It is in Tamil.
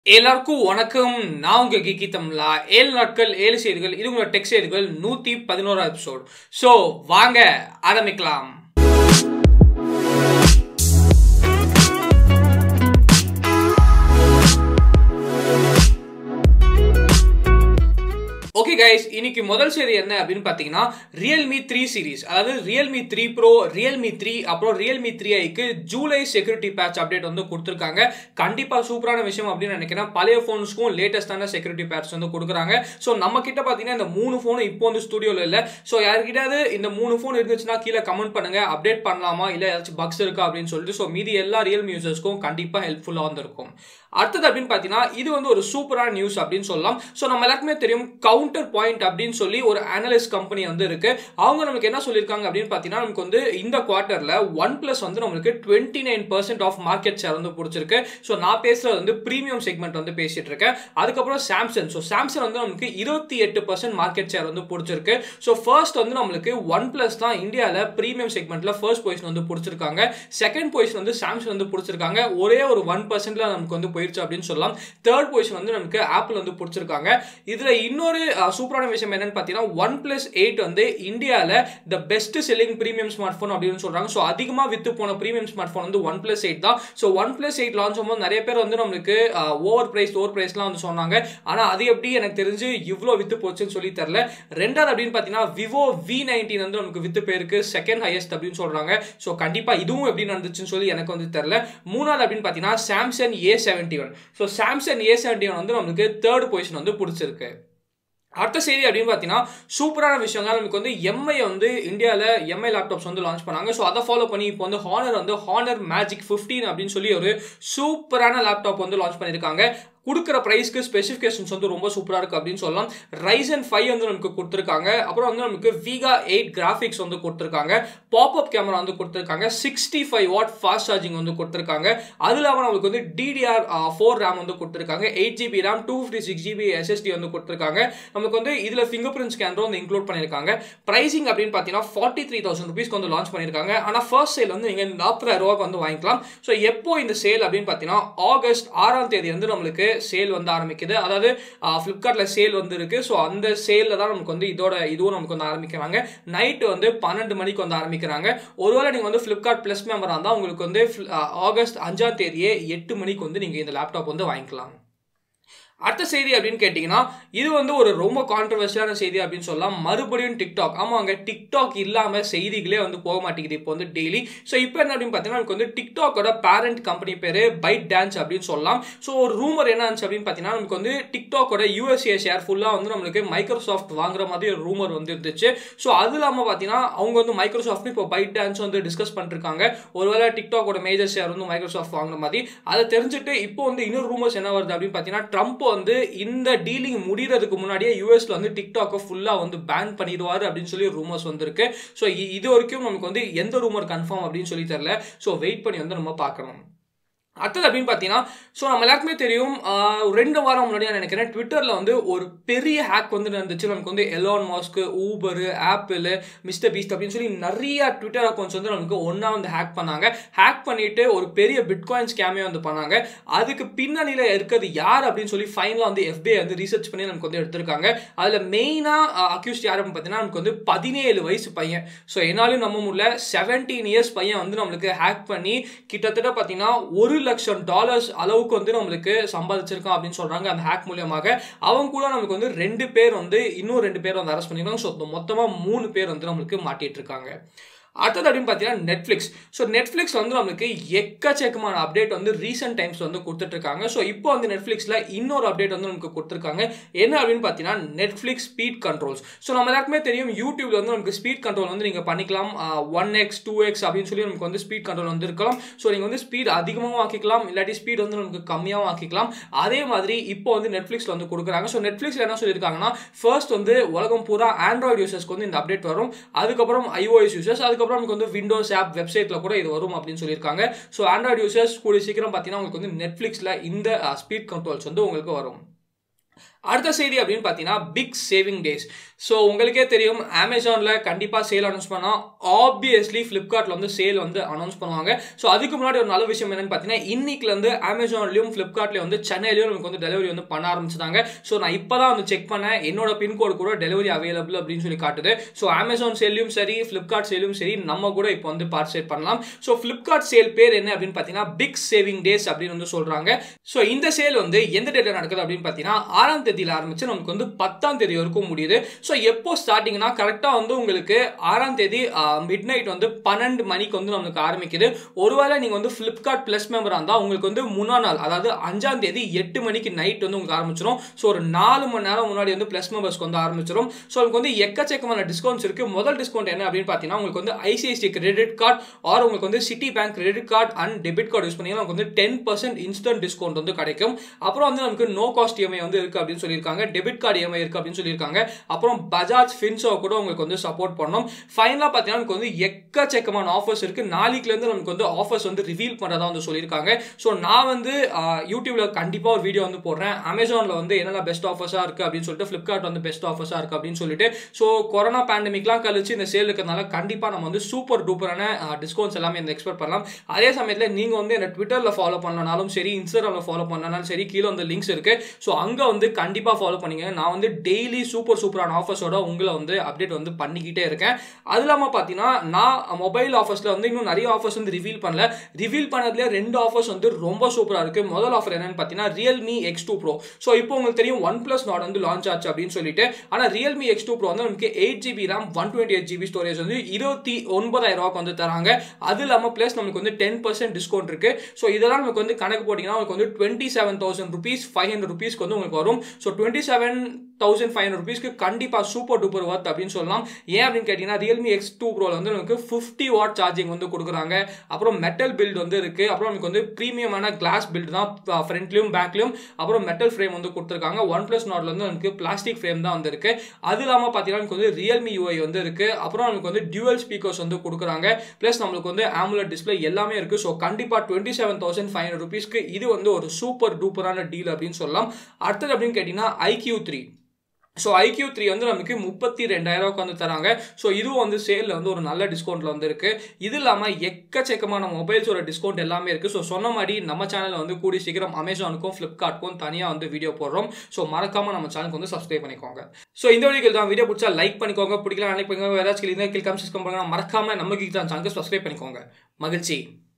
எல்லாருக்கும் வணக்கம் நான் உங்க கிக்கி தமிழா ஏழு நாட்கள் ஏழு செய்திகள் இது உங்களோட டெக் செய்திகள் நூத்தி பதினோரா எபிசோட் ஸோ வாங்க ஆரம்பிக்கலாம் ஓகே கைஸ் இன்னைக்கு முதல் செய்தி என்ன அப்படின்னு பார்த்தீங்கன்னா ரியல்மி த்ரீ சீரிஸ் அதாவது Realme three pro Realme three அப்புறம் ரியல்மி த்ரீ ஐக்கு ஜூலை செக்யூரிட்டி பேட்ச் அப்டேட் வந்து கொடுத்துருக்காங்க கண்டிப்பாக சூப்பரான விஷயம் அப்படின்னு நினைக்கிறேன் பழைய ஃபோன்ஸ்க்கும் லேட்டஸ்டான செக்யூரிட்டி பேட்ச் வந்து கொடுக்குறாங்க ஸோ நம்ம கிட்ட பார்த்தீங்கன்னா இந்த மூணு ஃபோன் இப்போ வந்து ஸ்டுடியோவில் இல்லை ஸோ யாருக்கிட்டாவது இந்த மூணு ஃபோன் இருந்துச்சுன்னா கீழே கமெண்ட் பண்ணுங்க அப்டேட் பண்ணலாமா இல்லை ஏதாச்சும் பக்ஸ் இருக்கா அப்படின்னு சொல்லிட்டு ஸோ மீதி எல்லா ரியல்மி யூசர்ஸ்க்கும் கண்டிப்பாக ஹெல்ப்ஃபுல்லாக வந்திருக்கும் அடுத்தது அப்படின்னு பார்த்தீங்கன்னா இது வந்து ஒரு சூப்பரான நியூஸ் அப்படின்னு சொல்லலாம் ஸோ நம்ம எல்லாருக்குமே தெரியும் கவுண்டர் பாயிண்ட் அப்படின்னு சொல்லி ஒரு அனலிஸ்ட் கம்பெனி வந்து இருக்கு அவங்க நமக்கு என்ன சொல்லியிருக்காங்க அப்படின்னு பார்த்தீங்கன்னா நமக்கு வந்து இந்த குவார்ட்டர்ல ஒன் பிளஸ் வந்து நம்மளுக்கு twenty nine percent of market share வந்து பிடிச்சிருக்கு ஸோ நான் பேசுறது வந்து ப்ரீமியம் செக்மெண்ட் வந்து பேசிட்டு இருக்கேன் அதுக்கப்புறம் சாம்சங் ஸோ சாம்சங் வந்து நமக்கு இருபத்தி எட்டு பர்சன்ட் மார்க்கெட் ஷேர் வந்து பிடிச்சிருக்கு ஸோ ஃபர்ஸ்ட் வந்து நம்மளுக்கு ஒன் பிளஸ் தான் இந்தியாவில் ப்ரீமியம் செக்மெண்ட்ல ஃபர்ஸ்ட் பொசிஷன் வந்து பிடிச்சிருக்காங்க செகண்ட் பொசிஷன் வந்து சாம்சங் வந்து பிடிச்சிருக்காங்க ஒரே ஒரு ஒன் பர்சன்ட்ல நமக்கு வந்து போயிருச்சு அப்படின்னு சொல்லலாம் தேர்ட் பொசிஷன் வந்து நமக்கு ஆப்பிள் வந்து பிடிச்சிருக்காங்க இதுல இன்னொரு சூப்பரான விஷயம் என்னன்னு பார்த்தீங்கன்னா ஒன் பிளஸ் எயிட் வந்து இந்தியாவில் the best selling premium smartphone அப்படின்னு சொல்றாங்க ஸோ அதிகமாக வித்து போன ப்ரீமியம் ஸ்மார்ட் ஃபோன் வந்து ஒன் பிளஸ் எயிட் தான் so OnePlus eight launch ஆகும்போது நிறைய பேர் வந்து நம்மளுக்கு ஓவர் பிரைஸ் ஓவர் பிரைஸ்லாம் வந்து சொன்னாங்க ஆனால் அது எப்படி எனக்கு தெரிஞ்சு இவ்வளோ வித்து போச்சுன்னு சொல்லி தெரில ரெண்டாவது அப்படின்னு பார்த்தீங்கன்னா விவோ வி நைன்டீன் வந்து நமக்கு வித்து பேருக்கு செகண்ட் ஹையஸ்ட் அப்படின்னு சொல்றாங்க ஸோ கண்டிப்பாக இதுவும் எப்படி நடந்துச்சுன்னு சொல்லி எனக்கு வந்து தெரில மூணாவது அப்படின்னு பார்த்தீங்கன்னா Samsung A seventy one so Samsung A seventy one வந்து நமக்கு தேர்ட் பொசிஷன் வந்து பிடிச்சிருக்கு அடுத்த செய்தி அப்படின்னு பார்த்தீங்கன்னா சூப்பரான விஷயம் தான் நமக்கு வந்து எம்ஐ வந்து இந்தியாவில் எம்ஐ லேப்டாப்ஸ் வந்து லான்ச் பண்ணாங்க ஸோ அதை ஃபாலோ பண்ணி இப்போ வந்து ஹானர் வந்து ஹானர் மேஜிக் ஃபிஃப்டீன் அப்படின்னு சொல்லி ஒரு சூப்பரான லேப்டாப் வந்து லான்ச் பண்ணியிருக்காங்க கொடுக்குற ப்ரைஸ்க்கு ஸ்பெசிஃபிகேஷன்ஸ் வந்து ரொம்ப சூப்பராக இருக்குது அப்படின்னு சொல்லலாம் ரைசன் ஃபைவ் வந்து நமக்கு கொடுத்துருக்காங்க அப்புறம் வந்து நமக்கு விகா எயிட் கிராஃபிக்ஸ் வந்து கொடுத்துருக்காங்க பாப்அப் கேமரா வந்து கொடுத்துருக்காங்க sixty five watt fast charging வந்து கொடுத்துருக்காங்க அது இல்லாமல் நமக்கு வந்து டிடிஆர் ஃபோர் ரேம் வந்து கொடுத்துருக்காங்க eight GB RAM two fifty six GB SSD வந்து கொடுத்துருக்காங்க நமக்கு வந்து இதில் ஃபிங்கர் பிரிண்ட் ஸ்கேனரும் வந்து இன்க்ளூட் பண்ணியிருக்காங்க ப்ரைசிங் அப்படின்னு பார்த்தீங்கன்னா ஃபார்ட்டி த்ரீ தௌசண்ட் ருபீஸ்க்கு வந்து லான்ச் பண்ணியிருக்காங்க ஆனால் ஃபர்ஸ்ட் சேல் வந்து நீங்கள் நாற்பதாயிரம் ரூபாய்க்கு வந்து வாங்கிக்கலாம் ஸோ எப்போ இந்த சேல் அப்படின்னு பார்த்தீங்கன்னா ஆகஸ்ட் ஆறாம் தேதி வந்து நம்மளுக்கு சேல் வந்து ஆரம்பிக்குது அதாவது ஃப்ளிப்கார்ட்டில் சேல் வந்து இருக்கு ஸோ அந்த சேலில் தான் நமக்கு வந்து இதோட இதுவும் நமக்கு வந்து ஆரம்பிக்கிறாங்க நைட்டு வந்து பன்னெண்டு மணிக்கு வந்து ஆரம்பிக்கிறாங்க ஒருவேளை நீங்கள் வந்து ஃப்ளிப்கார்ட் ப்ளஸ் மெம்பராக இருந்தால் உங்களுக்கு வந்து ஆகஸ்ட் அஞ்சாம் தேதியே எட்டு மணிக்கு வந்து நீங்கள் இந்த லேப்டாப் வந்து வாங்கிக்கலாம் அடுத்த செய்தி அப்படின்னு கேட்டிங்கன்னா இது வந்து ஒரு ரொம்ப கான்ட்ரவர்சியான செய்தி அப்படின்னு சொல்லலாம் மறுபடியும் டிக்டாக் ஆமாங்க டிக்டாக் இல்லாமல் செய்திகளே வந்து போக மாட்டேங்குது இப்போ வந்து டெய்லி ஸோ இப்போ என்ன அப்படின்னு பார்த்தீங்கன்னா நமக்கு வந்து டிக்டாக்கோட பேரண்ட் கம்பெனி பேர் பைட் டான்ஸ் அப்படின்னு சொல்லலாம் ஸோ ஒரு ரூமர் என்ன ஆச்சு அப்படின்னு பார்த்தீங்கன்னா நமக்கு வந்து டிக்டாக்கோட யூஎஸ்ஏ ஷேர் ஃபுல்லாக வந்து நம்மளுக்கு மைக்ரோசாஃப்ட் வாங்குற மாதிரி ஒரு ரூமர் வந்து இருந்துச்சு ஸோ அது இல்லாமல் பார்த்தீங்கன்னா அவங்க வந்து மைக்ரோசாஃப்ட் இப்போ பைட் டான்ஸ் வந்து டிஸ்கஸ் பண்ணிருக்காங்க ஒருவேளை டிக்டாக்கோட மேஜர் ஷேர் வந்து மைக்ரோசாஃப்ட் வாங்குற மாதிரி அதை தெரிஞ்சுட்டு இப்போ வந்து இன்னொரு ரூமர்ஸ் என்ன வருது அப்படின்னு பார்த்தீங்கன்னா ட்ரம்ப் வந்து இந்த டீலிங் முடிகிறதுக்கு முன்னாடியே யூஎஸ்ல வந்து டிக்டாக்கை ஃபுல்லாக வந்து பேன் பண்ணிடுவார் அப்படின்னு சொல்லி ரூமர்ஸ் வந்திருக்கு ஸோ இது வரைக்கும் நமக்கு வந்து எந்த ரூமர் கன்ஃபார்ம் அப்படின்னு சொல்லி தெரில ஸோ வெயிட் பண்ணி வந்து நம்ம பார்க்கணும் அடுத்தது அப்படின்னு பார்த்தீங்கன்னா ஸோ நம்ம எல்லாருக்குமே தெரியும் ரெண்டு வாரம் முன்னாடி நான் நினைக்கிறேன் ட்விட்டரில் வந்து ஒரு பெரிய ஹேக் வந்து நடந்துச்சு நமக்கு வந்து Elon Musk Uber Apple Mr Beast அப்படின்னு சொல்லி நிறைய ட்விட்டர் அக்கௌண்ட்ஸ் வந்து நமக்கு ஒன்றா வந்து ஹேக் பண்ணாங்க ஹேக் பண்ணிட்டு ஒரு பெரிய பிட்காயின் ஸ்கேமே வந்து பண்ணாங்க அதுக்கு பின்னணியில் இருக்கிறது யார் அப்படின்னு சொல்லி ஃபைனலாக வந்து எஃபிஐ வந்து ரீசர்ச் பண்ணி நமக்கு வந்து எடுத்திருக்காங்க அதில் மெயினாக அக்யூஸ்ட் யார் அப்படின்னு பார்த்தீங்கன்னா நமக்கு வந்து பதினேழு வயசு பையன் ஸோ என்னாலும் நம்ம முடியல செவன்டீன் இயர்ஸ் பையன் வந்து நம்மளுக்கு ஹேக் பண்ணி கிட்டத்தட்ட பார்த்தீங்கன்னா ஒரு லட்சம் டாலர்ஸ் அளவுக்கு வந்து நம்மளுக்கு சம்பாதிச்சிருக்கான் அப்படின்னு சொல்றாங்க அந்த ஹேக் மூலியமாக அவங்க கூட நமக்கு வந்து ரெண்டு பேர் வந்து இன்னும் ரெண்டு பேர் வந்து அரெஸ்ட் பண்ணிருக்காங்க ஸோ மொத்தமாக மூணு பேர் வந்து நம்மளுக்கு மாட்டிட்டு இருக்காங்க அடுத்தது அப்படின்னு பார்த்தீங்கன்னா நெட்ஃப்ளிக்ஸ் ஸோ நெட்ஃப்ளிக்ஸ் வந்து நம்மளுக்கு எக்கச்சக்கமான அப்டேட் வந்து ரீசெண்ட் டைம்ஸ் வந்து கொடுத்துட்ருக்காங்க ஸோ இப்போ வந்து நெட்ஃப்ளிக்ஸில் இன்னொரு அப்டேட் வந்து நமக்கு கொடுத்துருக்காங்க என்ன அப்படின்னு பார்த்தீங்கன்னா நெட்ஃப்ளிக்ஸ் ஸ்பீட் கண்ட்ரோல்ஸ் ஸோ நம்ம எல்லாருக்குமே தெரியும் யூடியூப்ல வந்து நமக்கு ஸ்பீட் கண்ட்ரோல் வந்து நீங்கள் பண்ணிக்கலாம் ஒன் எக்ஸ் டூ எக்ஸ் அப்படின்னு சொல்லி நமக்கு வந்து ஸ்பீட் கண்ட்ரோல் வந்து இருக்கலாம் ஸோ நீங்கள் வந்து ஸ்பீட் அதிகமாகவும் ஆக்கிக்கலாம் இல்லாட்டி ஸ்பீட் வந்து நமக்கு கம்மியாகவும் ஆக்கிக்கலாம் அதே மாதிரி இப்போ வந்து நெட்ஃப்ளிக்ஸில் வந்து கொடுக்குறாங்க ஸோ நெட்ஃப்ளிக்ஸில் என்ன சொல்லியிருக்காங்கன்னா ஃபர்ஸ்ட் வந்து உலகம் பூரா ஆண்ட்ராய்டு யூசர்ஸ்க்கு வந்து இந்த அப்டேட் வரும் அதுக்கப்புறம் ஐஓஎஸ் யூசர்ஸ் அதுக்கு அதுக்கப்புறம் நமக்கு வந்து விண்டோஸ் ஆப் வெப்சைட்டில் கூட இது வரும் அப்படின்னு சொல்லியிருக்காங்க ஸோ ஆண்ட்ராய்டு யூசர்ஸ் கூடிய சீக்கிரம் பார்த்தீங்கன்னா உங்களுக்கு வந்து நெட்ஃப்ளிக்ஸில் இந்த ஸ்பீட் கண்ட்ரோல்ஸ் வந்து உங்களுக்கு வரும் அடுத்த செய்தி அப்படின்னு பார்த்தீங்கன்னா பிக் சேவிங் டேஸ் ஸோ உங்களுக்கே தெரியும் அமேசானில் கண்டிப்பாக சேல் அனௌன்ஸ் பண்ணால் ஆப்வியஸ்லி ஃப்ளிப்கார்ட்டில் வந்து சேல் வந்து அனௌன்ஸ் பண்ணுவாங்க ஸோ அதுக்கு முன்னாடி ஒரு நல்ல விஷயம் என்னன்னு பார்த்தீங்கன்னா இன்னைக்குலேருந்து அமேசான்லையும் ஃப்ளிப்கார்ட்லையும் வந்து சென்னையிலையும் நமக்கு வந்து டெலிவரி வந்து பண்ண ஆரம்பிச்சிட்டாங்க ஸோ நான் இப்போ தான் வந்து செக் பண்ணேன் என்னோட பின்கோடு கூட டெலிவரி அவைலபிள் அப்படின்னு சொல்லி காட்டுது ஸோ அமேசான் சேல்லையும் சரி ஃப்ளிப்கார்ட் சேலையும் சரி நம்ம கூட இப்போ வந்து பார்ட்டிசிபேட் பண்ணலாம் ஸோ ஃப்ளிப்கார்ட் சேல் பேர் என்ன அப்படின்னு பார்த்தீங்கன்னா பிக் சேவிங் டேஸ் அப்படின்னு வந்து சொல்கிறாங்க ஸோ இந்த சேல் வந்து எந்த டேட்டில் நடக்குது அப்படின்னு பார்த்தீங்கன்னா ஆறாம் தேதியில் ஆரம்பிச்சு நமக்கு வந்து பத்தாம் தேதி வரைக்கும் முடியுது ஸோ எப்போ ஸ்டார்டிங்னா கரெக்டாக வந்து உங்களுக்கு ஆறாம் தேதி மிட் நைட் வந்து பன்னெண்டு மணிக்கு வந்து நமக்கு ஆரம்பிக்குது ஒருவேளை நீங்கள் வந்து ஃப்ளிப்கார்ட் ப்ளஸ் மெம்பராக இருந்தால் உங்களுக்கு வந்து முன்னா நாள் அதாவது அஞ்சாம் தேதி எட்டு மணிக்கு நைட் வந்து உங்களுக்கு ஆரம்பிச்சிடும் ஸோ ஒரு நாலு மணி நேரம் முன்னாடி வந்து ப்ளஸ் மெம்பர்ஸ்க்கு வந்து ஆரம்பிச்சிடும் ஸோ உங்களுக்கு வந்து எக்கச்சக்கமான டிஸ்கவுண்ட்ஸ் இருக்குது முதல் டிஸ்கவுண்ட் என்ன அப்படின்னு பார்த்தீங்கன்னா உங்களுக்கு வந்து ஐசிஐசி கிரெடிட் கார்டு ஆர் உங்களுக்கு வந்து Citi bank credit card and debit card use பண்ணீங்கன்னா உங்களுக்கு வந்து டென் பர்சன்ட் இன்ஸ்டன்ட் டிஸ்கவுண்ட் வந்து கிடைக்கும் அப்புறம் வந்து நமக்கு நோ காஸ்ட் இஎம்ஐ வந்து இருக்குது அப்படின்னு சொல்லியிருக்காங்க டெபிட் கார்டு இஎம்ஐ இருக்குது அப்படின்னு சொல்லியிருக்காங்க அப்புறம் பஜாஜ் ஃபின்சோ கூட உங்களுக்கு வந்து சப்போர்ட் பண்ணோம் ஃபைனலாக பார்த்தீங்கன்னா நமக்கு வந்து எக்கச்சக்கமான ஆஃபர்ஸ் இருக்குது நாளைக்குலேருந்து நமக்கு வந்து ஆஃபர்ஸ் வந்து ரிவீல் பண்ணுறதா வந்து சொல்லியிருக்காங்க ஸோ நான் வந்து யூடியூப்ல கண்டிப்பாக ஒரு வீடியோ வந்து போடுறேன் அமேசானில் வந்து என்னென்ன பெஸ்ட் ஆஃபர்ஸாக இருக்குது அப்படின்னு சொல்லிட்டு ஃப்ளிப்கார்ட் வந்து பெஸ்ட் ஆஃபர்ஸாக இருக்குது அப்படின்னு சொல்லிட்டு ஸோ கொரோனா பேண்டமிக்லாம் கழிச்சு இந்த சேல் இருக்கிறதுனால கண்டிப்பாக நம்ம வந்து சூப்பர் டூப்பரான டிஸ்கவுண்ட்ஸ் எல்லாமே இந்த எக்ஸ்பெக்ட் பண்ணலாம் அதே சமயத்தில் நீங்கள் வந்து என்ன ட்விட்டரில் ஃபாலோ பண்ணனாலும் சரி இன்ஸ்டாகிராமில் ஃபாலோ பண்ணனாலும் சரி கீழே வந்து லிங்க்ஸ் இருக்குது ஸோ அங்கே வந்து கண்டிப்பாக ஃபாலோ பண்ணிங்க நான் வந்து டெய்லி சூப்பர் சூப்பரான ஆஃபர்ஸோட உங்களை வந்து அப்டேட் வந்து பண்ணிக்கிட்டே இருக்கேன் அது இல்லாமல் பார்த்தீங்கன்னா நான் மொபைல் ஆஃபர்ஸில் வந்து இன்னும் நிறைய ஆஃபர்ஸ் வந்து ரிவீல் பண்ணல ரிவீல் பண்ணதுலேயே ரெண்டு ஆஃபர்ஸ் வந்து ரொம்ப சூப்பராக இருக்குது முதல் ஆஃபர் என்னன்னு பார்த்தீங்கன்னா Realme X two pro so இப்போ உங்களுக்கு தெரியும் ஒன் ப்ளஸ் நாட் வந்து லான்ச் ஆச்சு அப்படின்னு சொல்லிட்டு ஆனால் ரியல்மி எக்ஸ் டூ ப்ரோ வந்து நமக்கு eight GB RAM one twenty eight GB storage வந்து இருபத்தி ஒன்பதாயிரம் ரூபாய்க்கு வந்து தராங்க அது இல்லாமல் ப்ளஸ் நமக்கு வந்து டென் பர்சன்ட் டிஸ்கவுண்ட் இருக்கு ஸோ இதெல்லாம் நமக்கு வந்து கணக்கு போட்டிங்கன்னா உங்களுக்கு வந்து twenty seven thousand rupees five hundred ருபீஸ்க்கு வந்து உங்களுக்கு வரும் so twenty seven thousand five hundred ருபீஸ்க்கு கண்டிப்பாக சூப்பர் டூப்பர் ஒர்த் அப்படின்னு சொல்லலாம் ஏன் அப்படின்னு கேட்டிங்கன்னா ரியல்மி எக்ஸ் டூ ப்ரோவில் வந்து நமக்கு ஃபிஃப்டி வாட் சார்ஜிங் வந்து கொடுக்குறாங்க அப்புறம் மெட்டல் பில்ட் வந்து இருக்குது அப்புறம் நமக்கு வந்து ப்ரீமியமான கிளாஸ் பில்ட் தான் ஃப்ரண்ட்லையும் பேக்லையும் அப்புறம் மெட்டல் ஃப்ரேம் வந்து கொடுத்துருக்காங்க ஒன் ப்ளஸ் நாட்ல வந்து நமக்கு பிளாஸ்டிக் ஃப்ரேம் தான் வந்து இருக்கு அது இல்லாமல் பார்த்தீங்கன்னா நமக்கு வந்து ரியல்மி யூஐ வந்து இருக்கு அப்புறம் நமக்கு வந்து டியூவல் ஸ்பீக்கர்ஸ் வந்து கொடுக்குறாங்க ப்ளஸ் நம்மளுக்கு வந்து ஆமுலர் டிஸ்பிளே எல்லாமே இருக்கு ஸோ கண்டிப்பாக twenty seven thousand five hundred ருபீஸ்க்கு இது வந்து ஒரு சூப்பர் டூப்பரான டீல் அப்படின்னு சொல்லலாம் அடுத்தது அப்படின்னு கேட்டிங்கன்னா iQOO three so iQOO three வந்து நமக்கு முப்பத்தி ரெண்டாயிரூவாக்கு வந்து தராங்க ஸோ இதுவும் வந்து சேலில் வந்து ஒரு நல்ல டிஸ்கவுண்ட்டில் வந்து இருக்கு இது இல்லாமல் எக்கச்சக்கமான மொபைல்ஸோட டிஸ்கவுண்ட் எல்லாமே இருக்குது ஸோ சொன்ன மாதிரி நம்ம சேனலில் வந்து கூடி சீக்கிரம் அமேசானுக்கும் ஃப்ளிப்கார்ட்க்கும் தனியாக வந்து வீடியோ போடுறோம் ஸோ மறக்காமல் நம்ம சேனலுக்கு வந்து சப்ஸ்கிரைப் பண்ணிக்கோங்க ஸோ இந்த வீடியோ தான் வீடியோ பிடிச்சா லைக் பண்ணிக்கோங்க பிடிக்கல லைக் பண்ணிக்கோங்க ஏதாச்சும் கிளிக் கமெண்ட்ஸ் பண்ணுங்க மறக்காம நம்ம தான் சேனலுக்கு சப்ஸ்கிரைப் பண்ணிக்கோங்க மகிழ்ச்சி